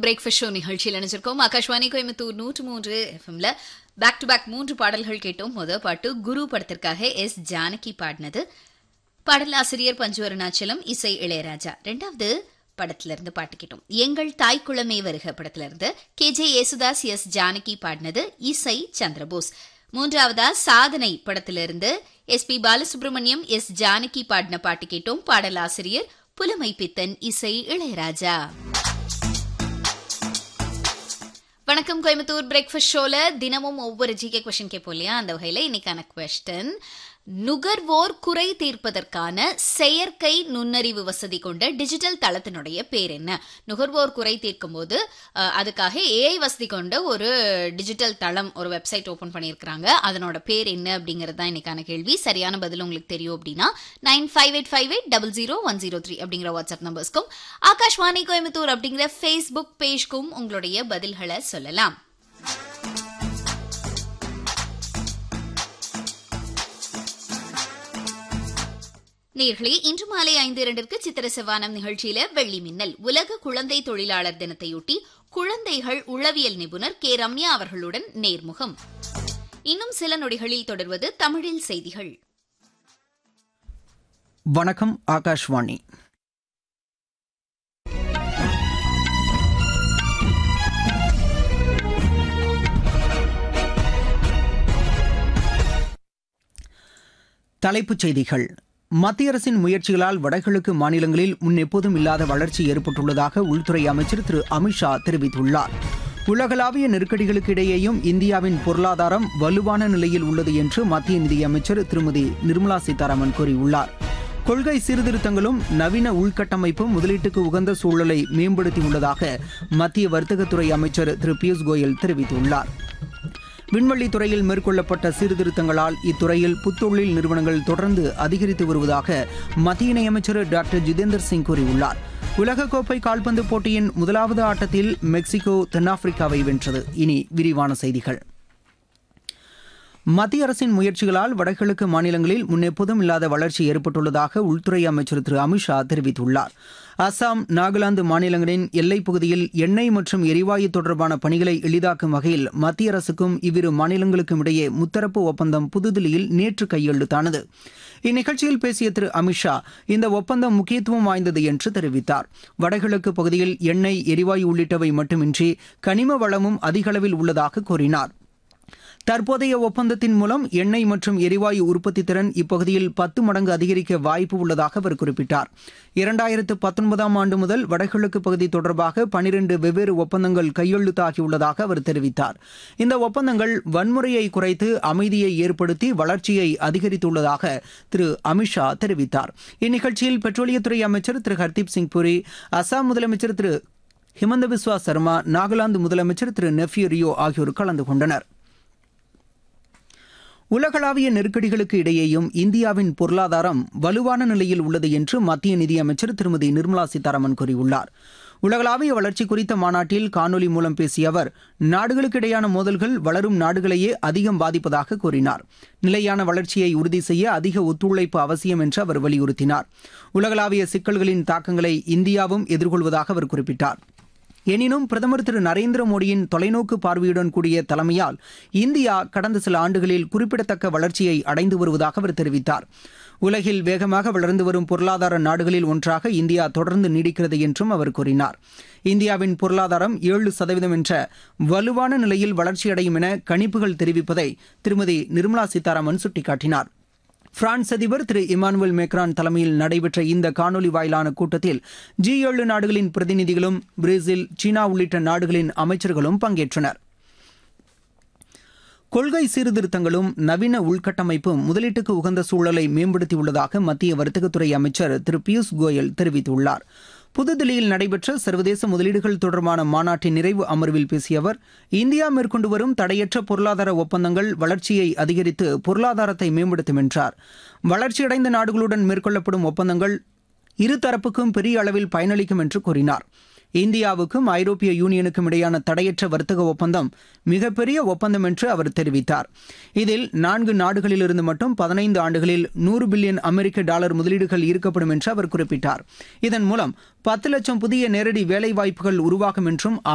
breakfast show நிகழ்ச்சியில் நினைச்சிருக்கோம் ஆகாஷ்வாணி கோயம்புத்தூர் நூற்று மூன்று எஃப்எம்ல பேக் டு பேக் மூன்று பாடல்கள் கேட்டோம் முத பாட்டு குரு படத்திற்காக எஸ் ஜானகி பாடினது பாடலாசிரியர் பஞ்சு அருணாச்சலம் இசை இளையராஜா ரெண்டாவது படத்துல இருந்து பாட்டு கேட்டோம் எங்கள் தாய்க்குளமே வருக படத்துல இருந்து K J Yesudas S Janaki பாடினது இசை சந்திரபோஸ் மூன்றாவதா சாதனை படத்திலிருந்து S P Balasubrahmanyam S Janaki பாடின பாட்டு கேட்டோம் பாடலாசிரியர் புலமை பித்தன் இசை இளையராஜா வணக்கம் கோயம்புத்தூர் பிரேக்ஃபாஸ்ட் ஷோல தினமும் ஒவ்வொரு ஜிகே கொஸ்டின் கேட்போம் இல்லையா அந்த வகையில இன்னைக்கான கொஸ்டின் நுகர்வோர் குறை தீர்ப்பதற்கான செயற்கை நுண்ணறிவு வசதி கொண்ட டிஜிட்டல் தளத்தினுடைய பேர் என்ன நுகர்வோர் குறை தீர்க்கும் போது அஹ், அதுக்காக ஏஐ வசதி கொண்ட ஒரு டிஜிட்டல் தளம் ஒரு வெப்சைட் ஓபன் பண்ணியிருக்கிறாங்க அதனோட பேர் என்ன அப்படிங்கிறது தான் இன்னைக்கான கேள்வி சரியான பதில் உங்களுக்கு தெரியும் அப்படின்னா nine five eight five eight double zero one zero three அப்படிங்கிற வாட்ஸ்அப் நம்பர்ஸ்க்கும் ஆகாஷ்வாணி கோயம்புத்தூர் அப்படிங்கிற ஃபேஸ்புக் பேஜ்க்கும் உங்களுடைய பதில்களை சொல்லலாம் நேர்களே இன்று மாலை ஐந்து இரண்டிற்கு சித்திர செவ்வானம் நிகழ்ச்சியில வெள்ளி மின்னல் உலக குழந்தை தொழிலாளர் தினத்தையொட்டி குழந்தைகள் உளவியல் நிபுணர் கே ரம்யா அவர்களுடன் நேர்முகம் இன்னும் சில நொடிகளில் தொடர்வது தமிழில் செய்திகள் வணக்கம் ஆகாஷ்வாணி தலைப்புச் செய்திகள் மத்திய அரசின் முயற்சிகளால் வடகிழக்கு மாநிலங்களில் முன் எப்போதும் இல்லாத வளர்ச்சி ஏற்பட்டுள்ளதாக உள்துறை அமைச்சர் திரு அமித்ஷா தெரிவித்துள்ளார் உலகளாவிய நெருக்கடிகளுக்கு இடையேயும் இந்தியாவின் பொருளாதாரம் வலுவான நிலையில் உள்ளது என்று மத்திய நிதியமைச்சர் திருமதி நிர்மலா சீதாராமன் கூறியுள்ளார் கொள்கை சீர்திருத்தங்களும் நவீன உள்கட்டமைப்பும் முதலீட்டுக்கு உகந்த சூழலை மேம்படுத்தியுள்ளதாக மத்திய வர்த்தகத்துறை அமைச்சர் திரு பியூஷ் கோயல் தெரிவித்துள்ளார் விண்வெளி துறையில் மேற்கொள்ளப்பட்ட சீர்திருத்தங்களால் இத்துறையில் புத்தொழில் நிறுவனங்கள் தொடர்ந்து அதிகரித்து வருவதாக மத்திய இணையமைச்சர் டாக்டர் ஜிதேந்தர் சிங் கூறியுள்ளார் உலகக்கோப்பை கால்பந்து போட்டியின் முதலாவது ஆட்டத்தில் மெக்சிகோ தென்னாப்பிரிக்காவை வென்றது இனி விரிவான செய்திகள் மத்திய அரசின் முயற்சிகளால் வடகிழக்கு மாநிலங்களில் முன்னெப்போதும் இல்லாத வளர்ச்சி ஏற்பட்டுள்ளதாக உள்துறை அமைச்சர் திரு அமித்ஷா தெரிவித்துள்ளார் அசாம் நாகாலாந்து மாநிலங்களின் எல்லைப் பகுதியில் எண்ணெய் மற்றும் எரிவாயு தொடர்பான பணிகளை எளிதாக்கும் வகையில் மத்திய அரசுக்கும் இவ்விரு மாநிலங்களுக்கும் இடையே முத்தரப்பு ஒப்பந்தம் புதுதில்லியில் நேற்று கையெழுத்தானது இந்நிகழ்ச்சியில் பேசிய திரு அமித்ஷா இந்த ஒப்பந்தம் முக்கியத்துவம் வாய்ந்தது என்று தெரிவித்தார் வடகிழக்கு பகுதியில் எண்ணெய் எரிவாயு உள்ளிட்டவை மட்டுமின்றி கனிம வளமும் அதிக அளவில் உள்ளதாக கூறினார் தற்போதைய ஒப்பந்தத்தின் மூலம் எண்ணெய் மற்றும் எரிவாயு உற்பத்தி திறன் இப்பகுதியில் பத்து மடங்கு அதிகரிக்க வாய்ப்பு உள்ளதாக அவர் குறிப்பிட்டார் இரண்டாயிரத்து பத்தொன்பதாம் ஆண்டு முதல் வடகிழக்கு பகுதி தொடர்பாக பனிரெண்டு வெவ்வேறு ஒப்பந்தங்கள் கையெழுத்தாகியுள்ளதாக அவர் தெரிவித்தார் இந்த ஒப்பந்தங்கள் வன்முறையை குறைத்து அமைதியை ஏற்படுத்தி வளர்ச்சியை அதிகரித்துள்ளதாக திரு அமித்ஷா தெரிவித்தார் இந்நிகழ்ச்சியில் பெட்ரோலியத்துறை அமைச்சர் திரு ஹர்தீப் சிங் புரி அசாம் முதலமைச்சர் திரு ஹிமந்த பிஸ்வா சர்மா நாகாலாந்து முதலமைச்சர் திரு நெஃப்யூ ரியோ ஆகியோர் கலந்து கொண்டனர் உலகளாவிய நெருக்கடிகளுக்கு இடையேயும் இந்தியாவின் பொருளாதாரம் வலுவான நிலையில் உள்ளது என்று மத்திய நிதியமைச்சர் திருமதி நிர்மலா சீதாராமன் கூறியுள்ளார் உலகளாவிய வளர்ச்சி குறித்த மாநாட்டில் காணொலி மூலம் பேசிய அவர் நாடுகளுக்கிடையான மோதல்கள் வளரும் நாடுகளையே அதிகம் பாதிப்பதாக கூறினார் நிலையான வளர்ச்சியை உறுதி செய்ய அதிக ஒத்துழைப்பு அவசியம் என்று அவர் வலியுறுத்தினார் உலகளாவிய சிக்கல்களின் தாக்கங்களை இந்தியாவும் எதிர்கொள்வதாக அவர் குறிப்பிட்டார் எனினும் பிரதமர் திரு நரேந்திர மோடியின் தொலைநோக்கு பார்வையுடன் கூடிய தலைமையால் இந்தியா கடந்த சில ஆண்டுகளில் குறிப்பிடத்தக்க வளர்ச்சியை அடைந்து வருவதாக அவர் தெரிவித்தார் உலகில் வேகமாக வளர்ந்து வரும் பொருளாதார நாடுகளில் ஒன்றாக இந்தியா தொடர்ந்து நீடிக்கிறது என்றும் அவர் கூறினார் இந்தியாவின் பொருளாதாரம் ஏழு சதவீதம் என்ற வலுவான நிலையில் வளர்ச்சியடையும் என கணிப்புகள் தெரிவிப்பதை திருமதி நிர்மலா சீதாராமன் சுட்டிக்காட்டினார் பிரான்ஸ் அதிபர் திரு இமானுவேல் மேக்ரான் தலைமையில் நடைபெற்ற இந்த காணொலி வாயிலான கூட்டத்தில் ஜி ஏழு நாடுகளின் பிரதிநிதிகளும் பிரேசில் சீனா உள்ளிட்ட நாடுகளின் அமைச்சர்களும் பங்கேற்றனர் கொள்கை சீர்திருத்தங்களும் நவீன உள்கட்டமைப்பும் முதலீட்டுக்கு உகந்த சூழலை மேம்படுத்தியுள்ளதாக மத்திய வர்த்தகத்துறை அமைச்சர் திரு பியூஷ் கோயல் தெரிவித்துள்ளார் புதுதில்லியில் நடைபெற்ற சர்வதேச முதலீடுகள் தொடர்பான மாநாட்டின் நிறைவு அமர்வில் பேசிய அவர் இந்தியா மேற்கொண்டு வரும் தடையற்ற பொருளாதார ஒப்பந்தங்கள் வளர்ச்சியை அதிகரித்து பொருளாதாரத்தை மேம்படுத்தும் என்றார் வளர்ச்சியடைந்த நாடுகளுடன் மேற்கொள்ளப்படும் ஒப்பந்தங்கள் இருதரப்புக்கும் பெரிய அளவில் பயனளிக்கும் என்று கூறினார் இந்தியாவுக்கும் ஐரோப்பிய யூனியனுக்கும் இடையான தடையற்ற வர்த்தக ஒப்பந்தம் மிகப்பெரிய ஒப்பந்தம் என்று அவர் தெரிவித்தார் இதில் நான்கு நாடுகளிலிருந்து மட்டும் பதினைந்து ஆண்டுகளில் நூறு பில்லியன் அமெரிக்க டாலர் முதலீடுகள் ஈர்க்கப்படும் என்று அவர் குறிப்பிட்டார் இதன் மூலம் பத்து லட்சம் புதிய நேரடி வேலைவாய்ப்புகள் உருவாகும் என்றும்